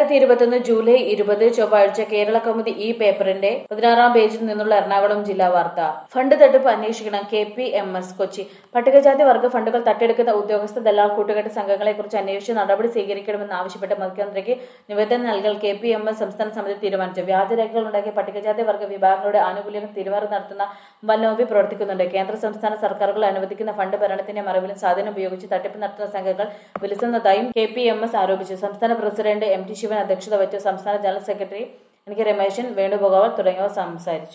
രണ്ടായിരത്തി ഇരുപത്തൊന്ന് ജൂലൈ ഇരുപത് ചൊവ്വാഴ്ച കേരള കൗമുദി ഈ പേപ്പറിന്റെ പതിനാറാം പേജിൽ നിന്നുള്ള എറണാകുളം ജില്ലാ വാർത്ത ഫണ്ട് തട്ടിപ്പ് അന്വേഷിക്കണം K P M S Kochi പട്ടികജാതി വർഗ്ഗ ഫണ്ടുകൾ തട്ടിയെടുക്കുന്ന ഉദ്യോഗസ്ഥ ദലാൽ കൂട്ടുകെട്ട് സംഘങ്ങളെക്കുറിച്ച് അന്വേഷിച്ച് നടപടി സ്വീകരിക്കണമെന്ന് ആവശ്യപ്പെട്ട് മുഖ്യമന്ത്രിക്ക് നിവേദനം നൽകാൻ കെ പി എം എസ് സംസ്ഥാന സമിതി തീരുമാനിച്ചു വ്യാജരേഖകൾ ഉണ്ടാക്കി പട്ടികജാതി വർഗ്ഗ വിഭാഗങ്ങളുടെ ആനുകൂല്യങ്ങൾ തിരിമറി നടത്തുന്ന വൻലോബി പ്രവർത്തിക്കുന്നുണ്ട് കേന്ദ്ര സംസ്ഥാന സർക്കാരുകൾ അനുവദിക്കുന്ന ഫണ്ട് ഭരണത്തിന്റെ മറവിലും സ്വാധീനം ഉപയോഗിച്ച് തട്ടിപ്പ് നടത്തുന്ന സംഘങ്ങൾ വിലസുന്നതായും കെ പി എം എസ് ആരോപിച്ചു സംസ്ഥാന പ്രസിഡന്റ് എം ടി ശിവൻ അധ്യക്ഷത വഹിച്ച സംസ്ഥാന general secretary N K Rameshan Venugopal തുടങ്ങിയവർ സംസാരിച്ചു